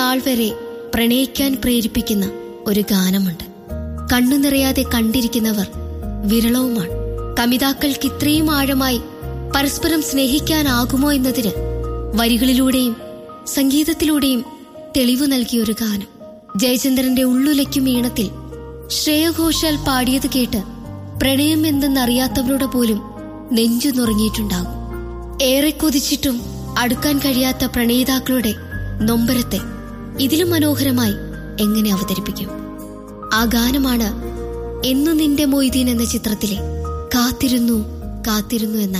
ആൾ വരെ പ്രണയിക്കാൻ പ്രേരിപ്പിക്കുന്ന ഒരു ഗാനമുണ്ട് കണ്ണു നിറയാതെ കണ്ടിരിക്കുന്നവർ വിരളവുമാണ് കമിതാക്കൾക്ക് ഇത്രയും ആഴമായി പരസ്പരം സ്നേഹിക്കാനാകുമോ എന്നതിന് വരികളിലൂടെയും സംഗീതത്തിലൂടെയും തെളിവ് നൽകിയ ഒരു ഗാനം ജയചന്ദ്രന്റെ ഉള്ളുലയ്ക്കും ഈണത്തിൽ ശ്രേയഘോഷാൽ പാടിയത് കേട്ട് പ്രണയം എന്തെന്നറിയാത്തവരുടെ പോലും നെഞ്ചു നുറങ്ങിയിട്ടുണ്ടാകും ഏറെ കൊതിച്ചിട്ടും അടുക്കാൻ കഴിയാത്ത പ്രണയിതാക്കളുടെ നൊമ്പരത്തെ ഇതിലും മനോഹരമായി എങ്ങനെ അവതരിപ്പിക്കും ആ ഗാനമാണ് എന്നു നിന്റെ മൊയ്തീൻ എന്ന ചിത്രത്തിലെ കാത്തിരുന്നു കാത്തിരുന്നു എന്ന